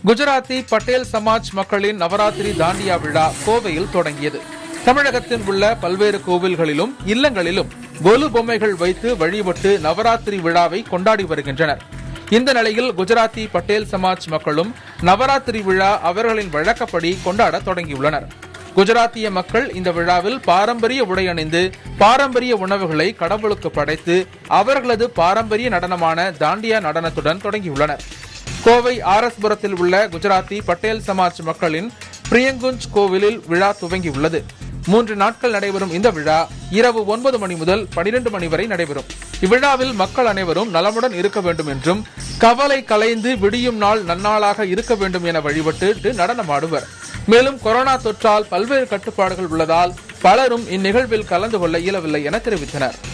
குஜராத்தி பட்டேல் சமாஜ் மக்களின் நவராத்திரி தாண்டியா விழா கோவையில் தொடங்கியது தமிழகத்தில் உள்ள பல்வேறு கோவில்களிலும் இல்லங்களிலும் கொலு பொம்மைகள் வைத்து வழிபட்டு நவராத்திரி விழாவை கொண்டாடி வருகின்றனர் இந்த நிலையில் குஜராத்தி பட்டேல் சமாஜ் மக்களும் நவராத்திரி விழா அவர்களின் வழக்கப்படி கொண்டாட தொடங்கியுள்ளனர் குஜராத்திய மக்கள் இந்த விழாவில் பாரம்பரிய உடை அணிந்து பாரம்பரிய உணவுகளை கடவுளுக்கு படைத்து அவர்களது பாரம்பரிய நடனமான தாண்டியா நடனத்துடன் தொடங்கியுள்ளனர் கோவை ஆர்எஸ்புரத்தில் உள்ள குஜராத்தி பட்டேல் சமாஜ் மக்களின் பிரியங்குஞ்ச் கோவிலில் விழா துவங்கியுள்ளது மூன்று நாட்கள் நடைபெறும் இந்த விழா இரவு ஒன்பது மணி முதல் பனிரெண்டு மணி வரை நடைபெறும் இவ்விழாவில் மக்கள் அனைவரும் நலமுடன் இருக்க வேண்டும் என்றும் கவலை கலைந்து விடியும் நாள் நன்னாளாக இருக்க வேண்டும் என வழிபட்டு நடனமாடுவர் மேலும் கொரோனா தொற்றால் பல்வேறு கட்டுப்பாடுகள் உள்ளதால் பலரும் இந்நிகழ்வில் கலந்து கொள்ள இயலவில்லை என தெரிவித்தனர்